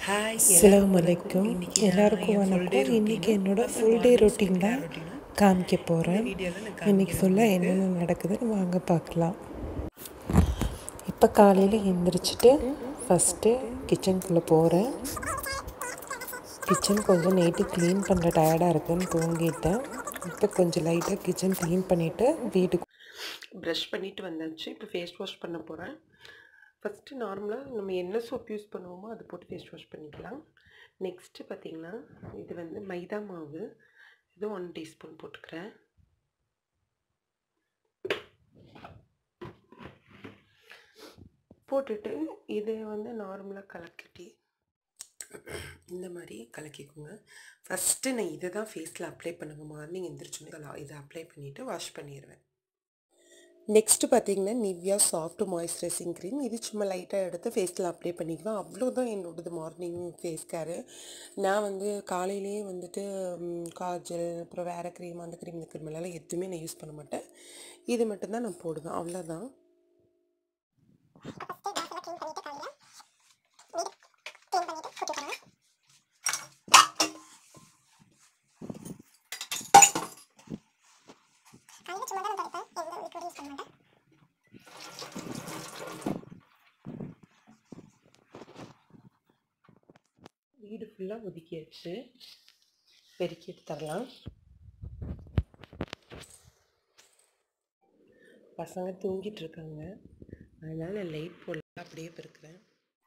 hi அஸ்ஸலாமு அலைக்கும் எல்லாருக்கும் வணக்கம் இன்றைக்கி என்னோட ஃபுல் டே ரொட்டீன் தான் காமிக்க போகிறேன் இன்றைக்கி ஃபுல்லாக என்னென்ன நடக்குதுன்னு வாங்க பார்க்கலாம் இப்போ காலையில் எழுந்திரிச்சிட்டு ஃபஸ்ட்டு கிச்சனுக்குள்ளே போகிறேன் கிச்சன் கொஞ்சம் நைட்டு க்ளீன் பண்ண டயர்டாக இருக்குன்னு தூங்கிட்டேன் இப்போ கொஞ்சம் லைட்டாக கிச்சன் க்ளீன் பண்ணிவிட்டு வீட்டுக்கு ப்ரஷ் பண்ணிட்டு வந்தாச்சு இப்போ ஃபேஸ் வாஷ் பண்ண போகிறேன் ஃபஸ்ட்டு நார்மலாக நம்ம என்ன சோப் யூஸ் பண்ணுவோமோ அதை போட்டு ஃபேஸ் வாஷ் பண்ணிக்கலாம் நெக்ஸ்ட்டு பார்த்திங்கன்னா இது வந்து மைதா மாவு இது ஒன் டீஸ்பூன் போட்டுக்கிறேன் போட்டுட்டு இது வந்து நார்மலாக கலக்கிட்டி இந்த மாதிரி கலக்கிக்கோங்க ஃபஸ்ட்டு நான் இதை தான் ஃபேஸில் அப்ளை பண்ணுங்க மார்னிங் எந்திரிச்சோன்னே இதை அப்ளை பண்ணிவிட்டு வாஷ் பண்ணிடுவேன் நெக்ஸ்ட்டு பார்த்தீங்கன்னா நிவ்யா சாஃப்ட் மாய்ஸ்சரைசிங் க்ரீம் இது சும்மா லைட்டாக எடுத்து ஃபேஸில் அப்ளை பண்ணிக்குவேன் அவ்வளோதான் என்னோடது மார்னிங் ஃபேஸ் கேரு நான் வந்து காலையிலேயே வந்துட்டு ம், காஜல் அப்புறம் வேறு க்ரீம் அந்த க்ரீம் இந்த க்ரீம் எல்லாம் எதுவுமே நான் யூஸ் பண்ண மாட்டேன் இது மட்டும்தான் நான் போடுவேன் அவ்வளோதான் வீடு ஃபுல்லாக ஒதுக்கியாச்சு பெருக்கி எடுத்துடலாம் பசங்க தூங்கிட்டு இருக்காங்க அதனால நான் லைட் போடல அப்படியே பெருக்கிறேன்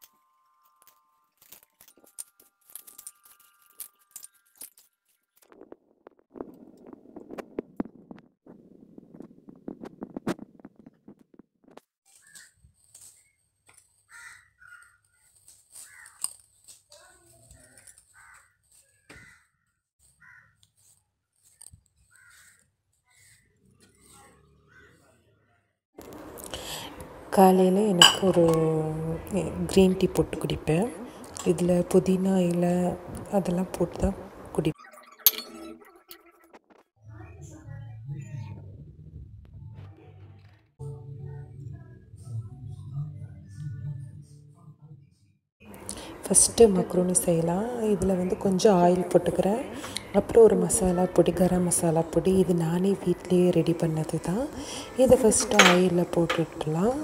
காலையில் எனக்கு ஒரு க்ரீன் டீ போட்டு குடிப்பேன் இதில் புதினா இலை அதெல்லாம் போட்டு தான் குடிப்பேன் ஃபஸ்ட்டு மக்ரூனி செய்யலாம் இதில் வந்து கொஞ்சம் ஆயில் போட்டுக்கிறேன் அப்புறம் ஒரு மசாலா பொடி கரம் மசாலா பொடி இது நானே வீட்லேயே ரெடி பண்ணது தான் இதை ஃபஸ்ட்டு ஆயிலில் போட்டுடலாம்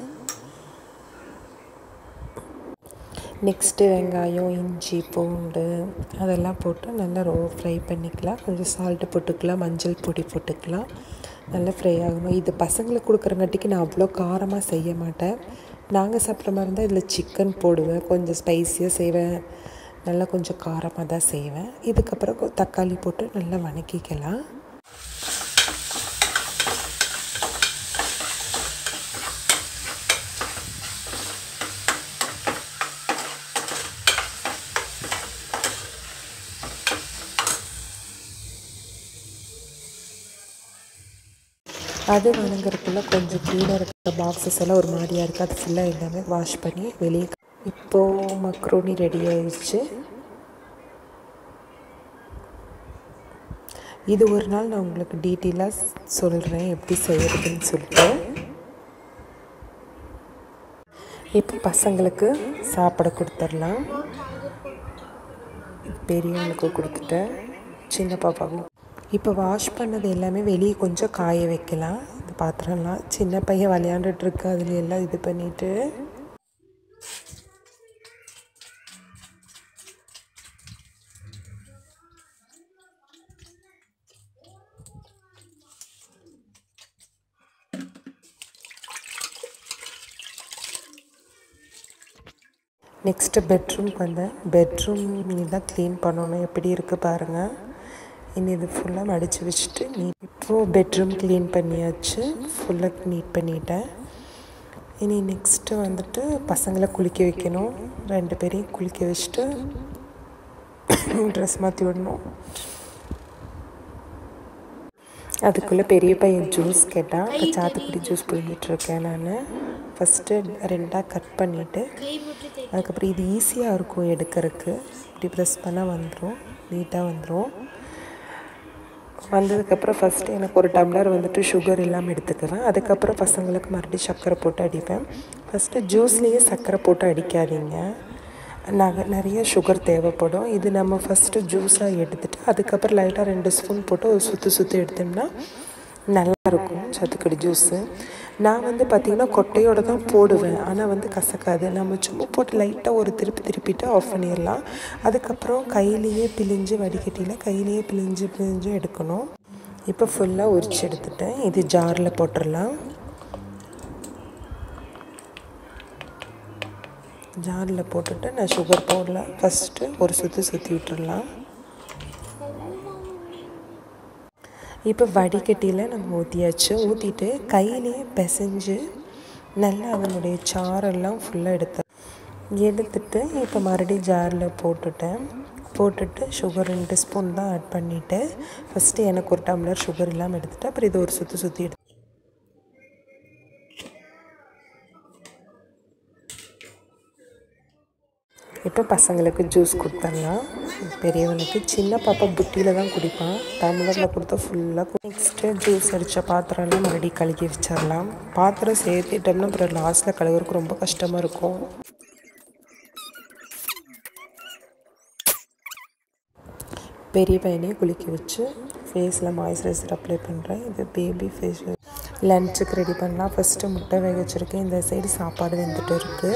நெக்ஸ்ட்டு வெங்காயம் இஞ்சி பூண்டு அதெல்லாம் போட்டு நல்லா ரோ ஃப்ரை பண்ணிக்கலாம் கொஞ்சம் சால்ட்டு போட்டுக்கலாம் மஞ்சள் பொடி போட்டுக்கலாம் நல்லா ஃப்ரை ஆகணும் இது பசங்களுக்கு கொடுக்குறங்காட்டிக்கு நான் அவ்வளோ காரமாக செய்ய மாட்டேன் நாங்கள் சாப்பிட்ற மாதிரி இருந்தால் இதில் சிக்கன் போடுவேன் கொஞ்சம் ஸ்பைஸியாக செய்வேன் நல்லா கொஞ்சம் காரமாக தான் செய்வேன் இதுக்கப்புறம் கொ- தக்காளி போட்டு நல்லா வணக்கிக்கலாம் அது வணங்குறதுக்குள்ள கொஞ்சம் கீழே இருக்கிற பாக்ஸஸ் எல்லாம் ஒரு மாதிரியாக இருக்குது அது ஃபுல்லாக எல்லாமே வாஷ் பண்ணி வெளியே இப்போது மக்ரோனி ரெடி ஆயிடுச்சு இது ஒரு நாள் நான் உங்களுக்கு டீட்டெயிலாக சொல்கிறேன் எப்படி செய்யறதுன்னு சொல்லிட்டு இப்போ பசங்களுக்கு சாப்பிட கொடுத்துடலாம் பெரியவங்களுக்கு கொடுத்துட்டேன் சின்ன பாப்பாவும் இப்போ வாஷ் பண்ணது எல்லாமே வெளியே கொஞ்சம் காய வைக்கலாம் இந்த பாத்திரம்லாம் சின்ன பையன் விளையாண்டுட்டு இருக்கு அதில் எல்லாம் இது பண்ணிட்டு நெக்ஸ்ட்டு பெட்ரூம்க்கு வந்தேன் பெட்ரூம் இனி தான் க்ளீன் பண்ணணும் எப்படி இருக்குது பாருங்கள் இனி இது ஃபுல்லாக மடித்து வச்சுட்டு நீ இப்போது பெட்ரூம் க்ளீன் பண்ணியாச்சு ஃபுல்லாக நீட் பண்ணிட்டேன் இனி நெக்ஸ்ட்டு வந்துட்டு பசங்களை குளிக்க வைக்கணும் ரெண்டு பேரையும் குளிக்க வச்சுட்டு ட்ரெஸ் மாற்றி விடணும் அதுக்குள்ளே பெரிய பையன் ஜூஸ் கேட்டான் இப்போ சாத்துக்குடி ஜூஸ் புழிஞ்சிட்டு இருக்கேன் நான் ஃபஸ்ட்டு ரெண்டாக கட் பண்ணிவிட்டு அதுக்கப்புறம் இது ஈஸியாக இருக்கும் எடுக்கிறதுக்கு இப்படி ப்ரெஸ் பண்ணால் வந்துடும் நீட்டாக வந்துடும் வந்ததுக்கப்புறம் ஃபஸ்ட்டு எனக்கு ஒரு டம்ளர் வந்துட்டு சுகர் இல்லாமல் எடுத்துக்குவேன் அதுக்கப்புறம் பசங்களுக்கு மறுபடியும் சர்க்கரை போட்டு அடிப்பேன் ஃபஸ்ட்டு ஜூஸ்லேயே சர்க்கரை போட்டு அடிக்காதீங்க நக நிறைய சுகர் தேவைப்படும் இது நம்ம ஃபஸ்ட்டு ஜூஸாக எடுத்துகிட்டு அதுக்கப்புறம் லைட்டாக ரெண்டு ஸ்பூன் போட்டு ஒரு சுற்றி சுற்றி எடுத்தோம்னா நல்லாயிருக்கும் சத்துக்கடி ஜூஸு நான் வந்து பார்த்திங்கன்னா கொட்டையோடு தான் போடுவேன் ஆனால் வந்து கசக்காது நம்ம சும்மா போட்டு லைட்டாக ஒரு திருப்பி திருப்பிட்டு ஆஃப் பண்ணிடலாம் அதுக்கப்புறம் கையிலேயே பிழிஞ்சு வடிகட்டியில் கையிலேயே பிழிஞ்சு பிழிஞ்சு எடுக்கணும் இப்போ ஃபுல்லாக உரிச்சு எடுத்துட்டேன் இது ஜாரில் போட்டுடலாம் ஜாரில் போட்டுட்டு நான் சுகர் போடல ஃபஸ்ட்டு ஒரு சுற்றி சுற்றி விட்டுடலாம் இப்போ வடிகட்டியில் நம்ம ஊற்றியாச்சு ஊற்றிட்டு கையிலேயே பிசைஞ்சு நல்லா அதனுடைய சாரெல்லாம் ஃபுல்லாக எடுத்தேன் எடுத்துட்டு இப்போ மறுபடியும் ஜாரில் போட்டுட்டேன் போட்டுட்டு சுகர் ரெண்டு ஸ்பூன் தான் ஆட் பண்ணிவிட்டு ஃபஸ்ட்டு எனக்கு ஒரு டம்ளர் சுகர் இல்லாமல் எடுத்துகிட்டு அப்புறம் இது ஒரு சுற்றி சுற்றி எடுத்து இப்போ பசங்களுக்கு ஜூஸ் கொடுத்துடலாம் பெரியவனுக்கு சின்ன பாப்பா புட்டியில் தான் குடிப்பான் டம்ளரில் கொடுத்தா ஃபுல்லாக நெக்ஸ்ட்டு ஜூஸ் அடித்த பாத்திரம்லாம் மறுபடியும் கழுகி வச்சிடலாம் பாத்திரம் சேர்த்திட்டோம்னா அப்புறம் லாஸ்ட்டில் கழுவுறதுக்கு ரொம்ப கஷ்டமாக இருக்கும் பெரிய பையனையும் குளிக்க வச்சு ஃபேஸில் மாய்ஸ்சரைசர் அப்ளை பண்ணுறேன் இது பேபி ஃபேஸ் லன்ச்சுக்கு ரெடி பண்ணலாம் ஃபஸ்ட்டு முட்டை வேக வச்சுருக்கேன் இந்த சைடு சாப்பாடு வெந்துட்டு இருக்குது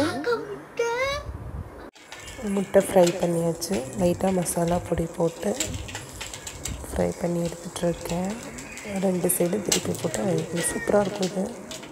முட்டை ஃப்ரை பண்ணியாச்சு லைட்டாக மசாலா பொடி போட்டு ஃப்ரை பண்ணி எடுத்துகிட்ருக்கேன் ரெண்டு சைடு திருப்பி போட்டு சூப்பராக இருக்கும் இது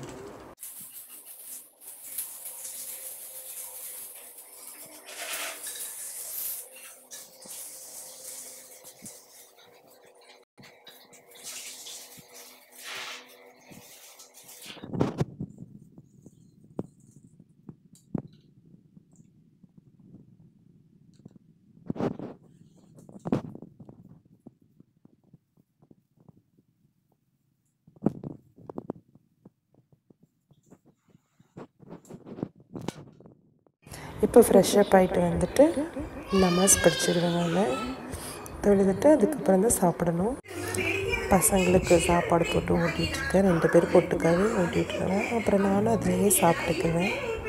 இப்போ ஃப்ரெஷ்ஷப் ஆகிட்டு வந்துட்டு நமாஸ் படிச்சிருவேன் நான் தொழுதுட்டு அதுக்கப்புறம் தான் சாப்பிடணும் பசங்களுக்கு சாப்பாடு போட்டு ஊட்டிகிட்ருக்கேன் ரெண்டு பேர் பொட்டுக்காவே ஊட்டிகிட்ருக்கேன் அப்புறம் நானும் அதுலேயே சாப்பிட்டுக்குவேன்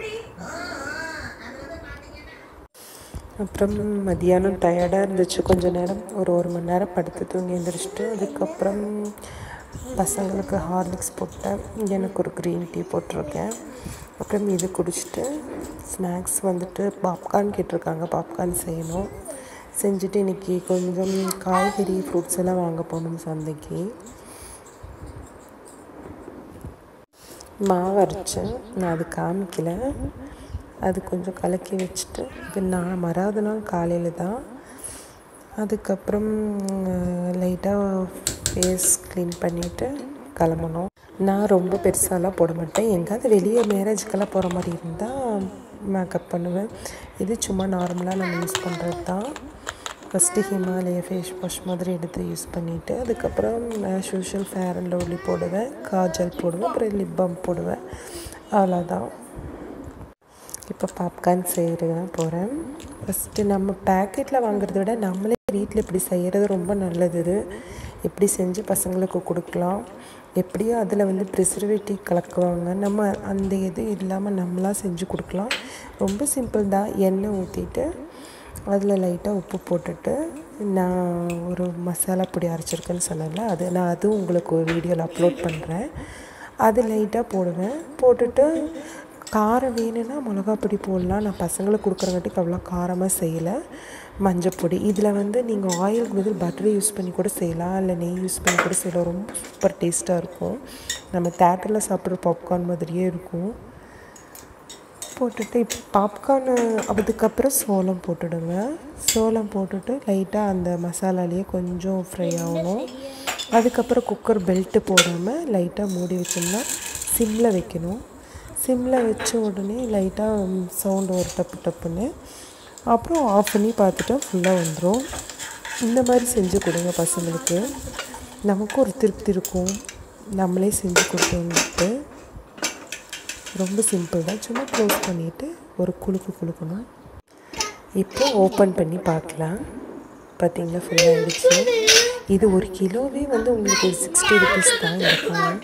அப்புறம் மதியானம் டயர்டாக இருந்துச்சு கொஞ்ச நேரம் ஒரு ஒரு மணி நேரம் படுத்து தூங்கி எழுந்திரிச்சிட்டு அதுக்கப்புறம் பசங்களுக்கு ஹார்லிக்ஸ் போட்டேன் எனக்கு ஒரு க்ரீன் டீ போட்டிருக்கேன் அப்புறம் இது குடிச்சிட்டு ஸ்நாக்ஸ் வந்துட்டு பாப்கார்ன் கேட்டிருக்காங்க பாப்கார்ன் செய்யணும் செஞ்சுட்டு இன்றைக்கி கொஞ்சம் காய்கறி ஃப்ரூட்ஸ் எல்லாம் வாங்க போகணும் சந்தைக்கு மாவு அரைச்சேன் நான் அது காமிக்கல அது கொஞ்சம் கலக்கி வச்சுட்டு இது நான் மறாவது நாள் காலையில் தான் அதுக்கப்புறம் லைட்டாக ஃபேஸ் க்ளீன் பண்ணிவிட்டு கிளம்பணும் நான் ரொம்ப பெருசாலாம் போட மாட்டேன் எங்கேயாவது வெளியே மேரேஜுக்கெல்லாம் போகிற மாதிரி இருந்தால் மேக்கப் பண்ணுவேன் இது சும்மா நார்மலாக நம்ம யூஸ் பண்ணுறது தான் ஃபஸ்ட்டு ஹிமாலய ஃபேஸ் வாஷ் மாதிரி எடுத்து யூஸ் பண்ணிவிட்டு அதுக்கப்புறம் as usual Fair and Lovely போடுவேன் காஜல் போடுவேன் அப்புறம் லிப் பாம் போடுவேன் அவ்வளோதான் இப்போ பாப்கார்ன் செய்கிறது தான் போகிறேன் ஃபஸ்ட்டு நம்ம பேக்கெட்டில் வாங்குறத விட நம்மளே வீட்டில் இப்படி செய்கிறது ரொம்ப நல்லது இது எப்படி செஞ்சு பசங்களுக்கு கொடுக்கலாம் எப்படியோ அதில் வந்து ப்ரிசர்வேட்டிவ் கலக்குவாங்க நம்ம அந்த இது இல்லாமல் நம்மளாக செஞ்சு கொடுக்கலாம் ரொம்ப சிம்பிள் தான் எண்ணெய் ஊற்றிட்டு அதில் லைட்டாக உப்பு போட்டுட்டு நான் ஒரு மசாலா பொடி அரைச்சிருக்கேன்னு சொன்னேன்ல அது நான் அதுவும் உங்களுக்கு ஒரு வீடியோவில் அப்லோட் பண்ணுறேன் அது லைட்டாக போடுவேன் போட்டுட்டு காரம் வேணும்னா மிளகா பொடி போடலாம் நான் பசங்களுக்கு கொடுக்குறங்காட்டிக்கு அவ்வளோ காரமாக செய்யலை மஞ்சப்பொடி இதில் வந்து நீங்கள் ஆயிலுக்கு பதில் பட்டர் யூஸ் பண்ணி கூட செய்யலாம் இல்லை நெய் யூஸ் பண்ணி கூட செய்யலாம் ரொம்ப சூப்பர் டேஸ்ட்டாக இருக்கும் நம்ம தேட்டரில் சாப்பிட்ற பாப்கார்ன் மாதிரியே இருக்கும் போட்டுட்டு இப்போ பாப்கார்னு அதுக்கப்புறம் சோளம் போட்டுடுங்க சோளம் போட்டுட்டு லைட்டாக அந்த மசாலாலேயே கொஞ்சம் ஃப்ரை ஆகணும் அதுக்கப்புறம் குக்கர் பெல்ட்டு போடாமல் லைட்டாக மூடி வச்சோம்னா சிம்மில் வைக்கணும் சிம்மில் வச்ச உடனே லைட்டாக சவுண்டு ஒரு டப்பு டப்புன்னு அப்புறம் ஆஃப் பண்ணி பார்த்துட்டா ஃபுல்லாக வந்துடும் இந்த மாதிரி செஞ்சு கொடுங்க பசங்களுக்கு நமக்கும் ஒரு திருப்தி இருக்கும் நம்மளே செஞ்சு கொடுத்தோன்ட்டு ரொம்ப சிம்பிள் தான் சும்மா க்ளோஸ் பண்ணிவிட்டு ஒரு குலுக்கு குலுக்கணும் இப்போ ஓப்பன் பண்ணி பார்க்கலாம் பார்த்தீங்களா ஃபுல்லாக ஆகிடுச்சு இது ஒரு கிலோவே வந்து உங்களுக்கு ஒரு சிக்ஸ்டி ருபீஸ் தான் இருக்கும்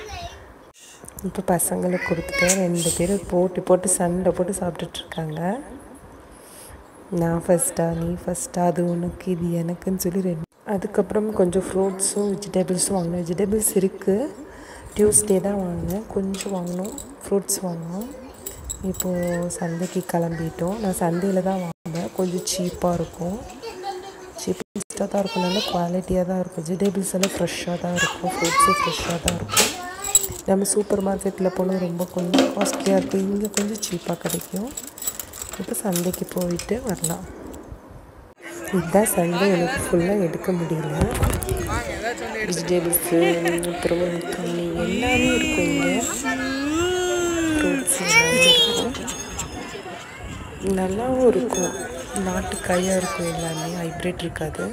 இப்போ பசங்களுக்கு கொடுத்துட்டு ரெண்டு பேரும் போட்டு போட்டு சண்டை போட்டு சாப்பிட்டுட்ருக்காங்க நான் ஃபஸ்ட்டா நீ ஃபஸ்ட்டா அது உனக்கு இது எனக்குன்னு சொல்லி ரெண்டு அதுக்கப்புறம் கொஞ்சம் ஃப்ரூட்ஸும் வெஜிடபிள்ஸும் வாங்கினேன் வெஜிடபிள்ஸ் இருக்குது டியூஸ்டே தான் வாங்கினேன் கொஞ்சம் வாங்கினோம் ஃப்ரூட்ஸ் வாங்கினோம் இப்போது சந்தைக்கு கிளம்பிட்டோம் நான் சந்தையில் தான் வாங்கினேன் கொஞ்சம் சீப்பாக இருக்கும் சீப்பாக தான் இருக்கும் நல்ல குவாலிட்டியாக தான் இருக்கும் வெஜிடபிள்ஸ் எல்லாம் ஃப்ரெஷ்ஷாக தான் இருக்கும் ஃப்ரூட்ஸும் ஃப்ரெஷ்ஷாக தான் இருக்கும் நம்ம சூப்பர் மார்க்கெட்டில் போனால் ரொம்ப கொஞ்சம் காஸ்ட்லியாக இருக்கும் இங்கே கொஞ்சம் சீப்பாக கிடைக்கும் இப்போ சந்தைக்கு போயிட்டு வரலாம் இதுதான் சந்தை எனக்கு ஃபுல்லாக எடுக்க முடியல வெஜிடபிள்ஸு அப்புறம் தண்ணி எல்லாமே இருக்கும் இங்கே ஃப்ரூட்ஸ் எல்லாமே இருக்கும் நல்லாவும் இருக்கும் நாட்டு காயாக இருக்கும் எல்லாமே ஹைப்ரிட் இருக்காது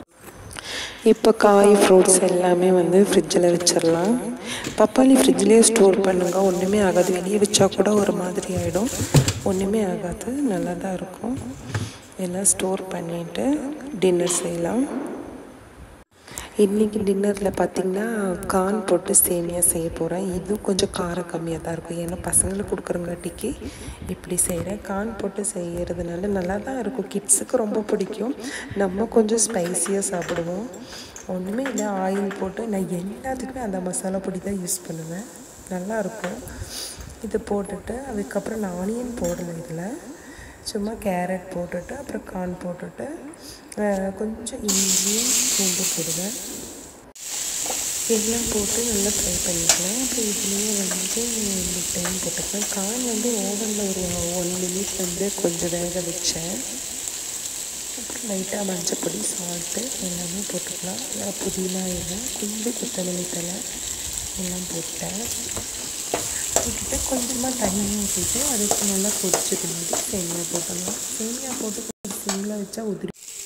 இப்போ காய் ஃப்ரூட்ஸ் எல்லாமே வந்து ஃப்ரிட்ஜில் வச்சிடலாம் பப்பாளி ஃப்ரிட்ஜ்லேயே ஸ்டோர் பண்ணுங்க ஒன்றுமே ஆகாது வெளியே வச்சா கூட ஒரு மாதிரி ஆகிடும் ஒன்றுமே ஆகாது நல்லா தான் இருக்கும் எல்லாம் ஸ்டோர் பண்ணிவிட்டு டின்னர் செய்யலாம் இன்றைக்கி டின்னரில் பார்த்திங்கன்னா கார்ன் போட்டு சேமியா செய்ய போகிறேன் இதுவும் கொஞ்சம் காரம் கம்மியாக தான் இருக்கும் ஏன்னா பசங்களுக்கு கொடுக்குறங்காட்டிக்கு இப்படி செய்கிறேன் கார்ன் போட்டு செய்கிறதுனால நல்லா தான் இருக்கும் கிட்ஸுக்கு ரொம்ப பிடிக்கும் நம்ம கொஞ்சம் ஸ்பைஸியாக சாப்பிடுவோம் ஒன்றுமே இல்லை ஆயில் போட்டு நான் எல்லாத்துக்குமே அந்த மசாலா பொடி தான் யூஸ் பண்ணுவேன் நல்லாயிருக்கும் இது போட்டுட்டு அதுக்கப்புறம் நான் ஆனியன் போடலை இதில் சும்மா கேரட் போட்டுட்டு அப்புறம் கார்ன் போட்டுட்டு கொஞ்சம் இஞ்சியும் பூண்டு போடுவேன் எல்லாம் போட்டு நல்லா ஃப்ரை பண்ணிக்கலாம் அப்புறம் இதுலேயே வந்து முட்டையும் போட்டுக்கலாம் கார்ன் வந்து ஓவனில் ஒரு ஒன் மினிட் வந்து கொஞ்சம் வேக வச்சேன் அப்புறம் லைட்டாக மஞ்சப்பொடி சால்ட்டு எல்லாமே போட்டுக்கலாம் புதினா எல்லாம் கொஞ்சம் கொத்தமல்லி தலை எல்லாம் போட்டேன் போட்டுட்டு கொஞ்சமாக தண்ணி ஊற்றிட்டு அதுக்கு நல்லா கொதிச்சு பின்னாடி சேமியா போட்டுடலாம் சேமியா போட்டு கொஞ்சம் சிம்மில் வச்சா உதிரி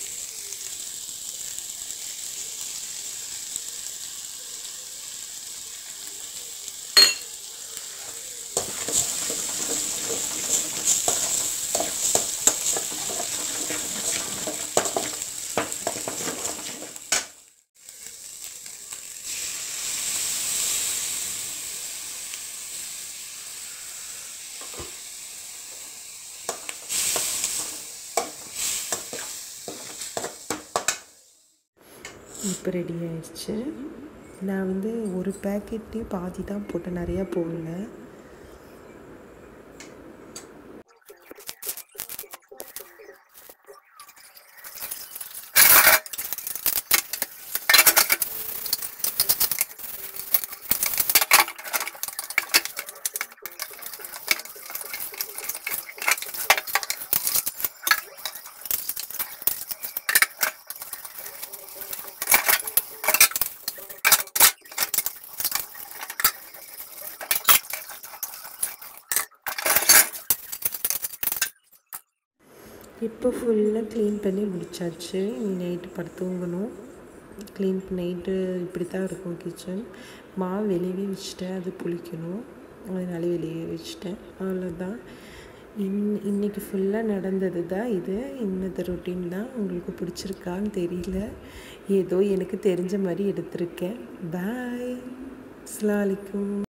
இப்போ ரெடி ஆயிடுச்சு நான் வந்து ஒரு பேக்கெட்லேயும் பாதி தான் போட்டேன் நிறையா போடல இப்போ ஃபுல்லாக க்ளீன் பண்ணி முடிச்சாச்சு நைட்டு படுத்து தூங்கணும் க்ளீன் நைட்டு இப்படி தான் இருக்கும் கிச்சன் மாவு வெளியவே வச்சுட்டேன் அது புளிக்கணும் அதனால வெளியே வச்சுட்டேன் அவ்வளோதான் இன் இன்றைக்கி ஃபுல்லாக நடந்தது தான் இது இன்னது ரொட்டீன் தான் உங்களுக்கு பிடிச்சிருக்கான்னு தெரியல ஏதோ எனக்கு தெரிஞ்ச மாதிரி எடுத்திருக்கேன் பாய் அஸ்லாம் வலைக்கும்